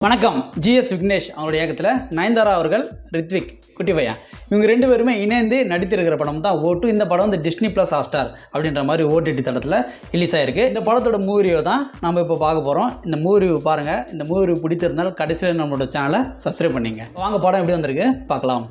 வணக்கம் ஜிஎஸ் விக்னேஷ் அவருடைய இயக்கத்தில் நயன்தாரா அவர்கள் ரித்விக் குட்டி பையன் இவங்க ரெண்டு பேருமே இணைந்து நடித்திருக்கிற படம் தான் ஓட்டு இந்த படம் வந்து டிஸ்னி ப்ளஸ் ஹாஸ்டார் அப்படின்ற மாதிரி ஓடிடி தளத்தில் ரிலீஸ் ஆயிருக்கு இந்த படத்தோட மூவி ரிவ்யூ தான் நம்ம இப்போ பார்க்க போகிறோம் இந்த மூவி ரிவ்யூ பாருங்கள் இந்த மூவி ரிவ்யூ பிடித்திருந்தால் கடைசியில் நம்மளோட சேனலை சப்ஸ்கிரைப் பண்ணிங்க வாங்க படம் எப்படி வந்திருக்கு பார்க்கலாம்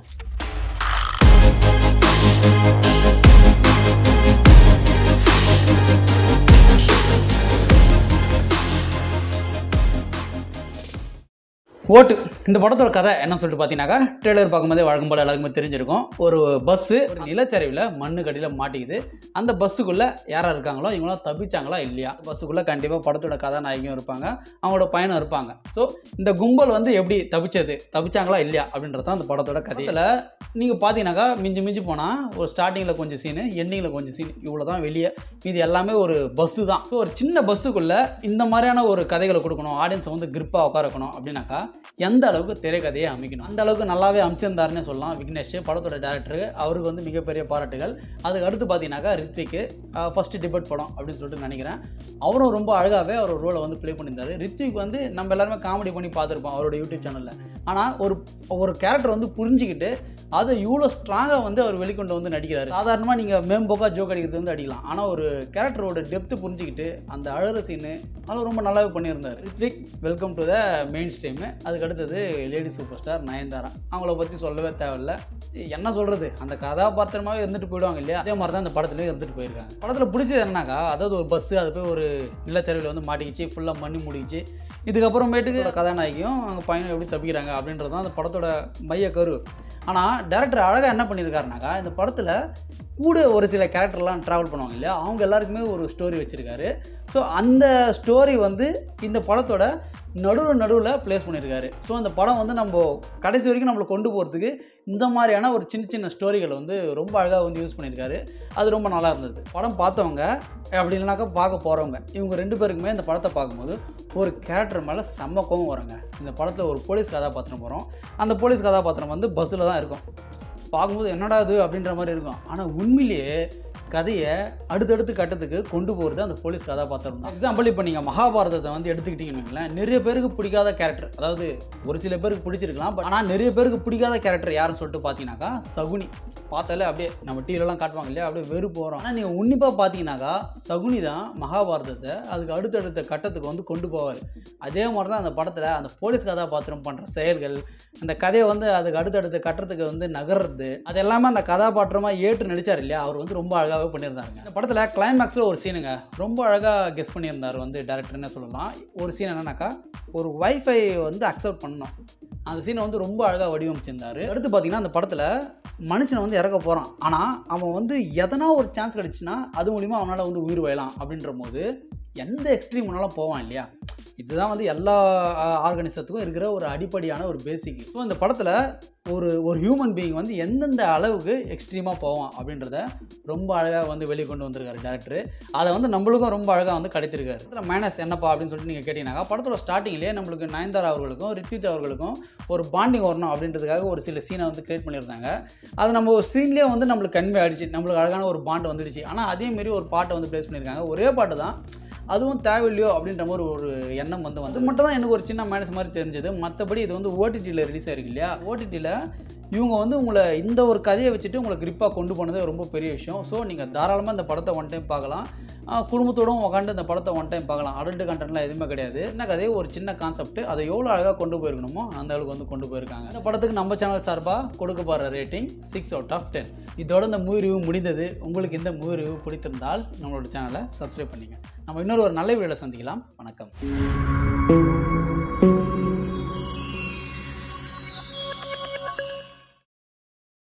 ஓட்டு இந்த படத்தோட கதை என்ன சொல்லிட்டு பார்த்தீங்கன்னாக்கா ட்ரெய்லர் பார்க்கும்போதே வழக்கம் போல் எல்லாருக்குமே தெரிஞ்சிருக்கும் ஒரு பஸ்ஸு ஒரு நிலச்சரிவில் மண்ணு கடியில் மாட்டிக்குது அந்த பஸ்ஸுக்குள்ளே யாராக இருக்காங்களோ இவங்களாம் தப்பிச்சாங்களா இல்லையா பஸ்ஸுக்குள்ளே கண்டிப்பாக படத்தோட கதாநாயகியும் இருப்பாங்க அவங்களோட பையனும் இருப்பாங்க ஸோ இந்த கும்பல் வந்து எப்படி தப்பிச்சது தப்பிச்சாங்களா இல்லையா அப்படின்றது தான் அந்த படத்தோட கதையில் நீங்கள் பார்த்தீங்கன்னாக்கா மிஞ்சி மிஞ்சி போனால் ஒரு ஸ்டார்டிங்கில் கொஞ்சம் சீனு எண்டிங்கில் கொஞ்சம் சீன் இவ்வளோ தான் வெளியே இது எல்லாமே ஒரு பஸ்ஸு தான் ஸோ ஒரு சின்ன பஸ்ஸுக்குள்ளே இந்த மாதிரியான ஒரு கதைகளை கொடுக்கணும் ஆடியன்ஸை வந்து கிரிப்பாக உட்கார வைக்கணும் அப்படின்னாக்கா எந்த அளவுக்கு திரைக்கதையை அமைக்கணும் அந்த அளவுக்கு நல்லாவே அமைச்சிருந்தாருன்னே சொல்லலாம் விக்னேஷ் படத்தோட டேரக்டர் அவருக்கு வந்து மிகப்பெரிய பாராட்டுகள் அதுக்கு அடுத்து பார்த்தீங்கன்னாக்கா ரித்விக்கு ஃபஸ்ட்டு டிபேட் படம் அப்படின்னு சொல்லிட்டு நினைக்கிறேன் அவரும் ரொம்ப அழகாகவே அவர் ரோலை வந்து ப்ளே பண்ணியிருந்தாரு ரித்விக் வந்து நம்ம எல்லாருமே காமெடி பண்ணி பார்த்துருப்போம் அவரோட யூடியூப் சேனலில் ஆனால் ஒரு ஒரு கேரக்டர் வந்து புரிஞ்சுக்கிட்டு அதை இவ்வளோ ஸ்ட்ராங்காக வந்து அவர் வெளிக்கொண்டு வந்து நடிக்கிறாரு சாதாரணமாக நீங்கள் மேம்போக்கா ஜோக் அடிக்கிறது வந்து அடிக்கலாம் ஆனால் ஒரு கேரக்டரோட டெப்த்து புரிஞ்சுக்கிட்டு அந்த அழகிற சீனு அதெல்லாம் ரொம்ப நல்லாவே பண்ணியிருந்தார் Rithvik welcome to the main stream அதுக்கு அடுத்தது லேடி சூப்பர் ஸ்டார் நயன்தாரா அவங்கள பற்றி சொல்லவே தேவையில்ல என்ன சொல்கிறது அந்த கதாபாத்திரமாகவே இருந்துட்டு போயிடுவாங்க இல்லையா அதே மாதிரி தான் இந்த படத்துலேயும் இருந்துட்டு போயிருக்காங்க படத்தில் பிடிச்சது என்னன்னாக்கா அதாவது ஒரு பஸ்ஸு அது போய் ஒரு நிலச்சரிவில் வந்து மாட்டிக்கிச்சு ஃபுல்லாக மண்ணி முடிக்கிச்சு இதுக்கப்புறமேட்டுக்கு கதாநாயகியும் அவங்க பையனும் எப்படி தப்பிக்கிறாங்க அப்படின்றது தான் அந்த படத்தோட மைய கரு ஆனால் டேரக்டர் அழகாக என்ன பண்ணியிருக்காருனாக்கா இந்த படத்தில் கூட ஒரு சில கேரக்டர்லாம் ட்ராவல் பண்ணுவாங்க இல்லையா அவங்க எல்லாருக்குமே ஒரு ஸ்டோரி வச்சுருக்காரு ஸோ அந்த ஸ்டோரி வந்து இந்த படத்தோட நடுவில் நடுவில் ப்ளேஸ் பண்ணியிருக்காரு ஸோ அந்த படம் வந்து நம்ம கடைசி வரைக்கும் நம்மளை கொண்டு போகிறதுக்கு இந்த மாதிரியான ஒரு சின்ன சின்ன ஸ்டோரிகளை வந்து ரொம்ப அழகாக வந்து யூஸ் பண்ணியிருக்காரு அது ரொம்ப நல்லா இருந்தது படம் பார்த்தவங்க அப்படி இல்லைனாக்கா பார்க்க போகிறவங்க இவங்க ரெண்டு பேருக்குமே இந்த படத்தை பார்க்கும்போது ஒரு கேரக்டர் மேலே செம்ம கோவம் வருங்க இந்த படத்தில் ஒரு போலீஸ் கதாபாத்திரம் வரும் அந்த போலீஸ் கதாபாத்திரம் வந்து பஸ்ஸில் தான் இருக்கும் பார்க்கும்போது என்னடா இது அப்படின்ற மாதிரி இருக்கும் ஆனால் உண்மையிலேயே கதையை அடுத்தடுத்து கட்டத்துக்கு கொண்டு போகிறது அந்த போலீஸ் கதாபாத்திரம் தான் எக்ஸாம்பிள் இப்போ நீங்கள் மகாபாரதத்தை வந்து எடுத்துக்கிட்டீங்கன்னு வைங்களேன் நிறைய பேருக்கு பிடிக்காத கேரக்டர் அதாவது ஒரு சில பேருக்கு பிடிச்சிருக்கலாம் பட் ஆனால் நிறைய பேருக்கு பிடிக்காத கேரக்டர் யாருன்னு சொல்லிட்டு பார்த்தீங்கன்னாக்கா சகுனி பார்த்தாலே அப்படியே நம்ம டிவிலலாம் காட்டுவாங்க இல்லையா அப்படியே வெறுப்பு வரும் ஆனால் நீங்கள் உன்னிப்பாக பார்த்தீங்கன்னாக்கா சகுனி தான் மகாபாரதத்தை அதுக்கு அடுத்தடுத்த கட்டத்துக்கு வந்து கொண்டு போவார் அதே மாதிரி தான் அந்த படத்தில் அந்த போலீஸ் கதாபாத்திரம் பண்ணுற செயல்கள் அந்த கதையை வந்து அதுக்கு அடுத்தடுத்த கட்டத்துக்கு வந்து நகர்றது அது எல்லாமே அந்த கதாபாத்திரமாக ஏற்று நடித்தார் இல்லையா அவர் வந்து ரொம்ப அழகாகவே பண்ணியிருந்தாருங்க இந்த படத்தில் கிளைமேக்ஸில் ஒரு சீனுங்க ரொம்ப அழகாக கெஸ் பண்ணியிருந்தார் வந்து டேரக்டர்னே சொல்லலாம் ஒரு சீன் என்னன்னாக்கா ஒரு வைஃபை வந்து அக்செப்ட் பண்ணணும் அந்த சீனை வந்து ரொம்ப அழகாக வடிவமைச்சிருந்தார் அடுத்து பார்த்தீங்கன்னா அந்த படத்தில் மனுஷனை வந்து இறக்க போகிறான் ஆனால் அவன் வந்து எதனா ஒரு சான்ஸ் கிடச்சின்னா அது மூலிமா அவனால் வந்து உயிர் வாழலாம் அப்படின்ற போது எந்த எக்ஸ்ட்ரீம் முன்னாலும் போவான் இல்லையா இதுதான் வந்து எல்லா ஆர்கனிசத்துக்கும் இருக்கிற ஒரு அடிப்படையான ஒரு பேசிக் ஸோ இந்த படத்தில் ஒரு ஒரு ஹியூமன் பீயிங் வந்து எந்தெந்த அளவுக்கு எக்ஸ்ட்ரீமாக போவான் அப்படின்றத ரொம்ப அழகாக வந்து வெளியே கொண்டு வந்திருக்காரு டேரக்டர் அதை வந்து நம்மளுக்கும் ரொம்ப அழகாக வந்து கிடைத்திருக்காரு இதில் மைனஸ் என்னப்பா அப்படின்னு சொல்லிட்டு நீங்கள் கேட்டிங்கனாக்கா படத்தோட ஸ்டார்டிங்லேயே நம்மளுக்கு நயன்தாரா அவர்களுக்கும் ரித்வித் அவர்களுக்கும் ஒரு பாண்டிங் வரணும் அப்படின்றதுக்காக ஒரு சில சீனை வந்து கிரியேட் பண்ணியிருந்தாங்க அது நம்ம ஒரு சீன்லேயே வந்து நம்மளுக்கு கன்வே ஆயிடுச்சு நம்மளுக்கு அழகான ஒரு பாண்ட் வந்துடுச்சு ஆனால் அதேமாரி ஒரு பாட்டை வந்து ப்ளேஸ் பண்ணியிருக்காங்க ஒரே பாட்டு தான் அதுவும் தேவையில்லையோ அப்படின்ற மாதிரி ஒரு எண்ணம் வந்து வந்து மட்டும் தான் எனக்கு ஒரு சின்ன மைனஸ் மாதிரி தெரிஞ்சது மற்றபடி இது வந்து ஓடிடியில் ரிலீஸ் ஆயிருக்கு இல்லையா ஓடிடியில் இவங்க வந்து உங்களை இந்த ஒரு கதையை வச்சுட்டு உங்களை கிரிப்பாக கொண்டு போனது ரொம்ப பெரிய விஷயம் ஸோ நீங்கள் தாராளமாக இந்த படத்தை ஒன் டைம் பார்க்கலாம் குடும்பத்தோடும் உட்காந்து இந்த படத்தை ஒன் டைம் பார்க்கலாம் அடல்ட் கண்டென்ட்லாம் எதுவுமே கிடையாது என்ன கதையை ஒரு சின்ன கான்செப்ட் அதை எவ்வளோ அழகாக கொண்டு போயிருக்கணுமோ அந்த அளவுக்கு வந்து கொண்டு போயிருக்காங்க இந்த படத்துக்கு நம்ம சேனல் சார்பாக கொடுக்க போகிற rating six out of ten இதோட இந்த மூவி ரிவ்யூ முடிந்தது உங்களுக்கு இந்த மூவி ரிவ்யூ பிடித்திருந்தால் நம்மளோட சேனலை சப்ஸ்கிரைப் பண்ணிங்க நம்ம இன்னொரு ஒரு நல்ல வீடியோவில் சந்திக்கலாம் வணக்கம்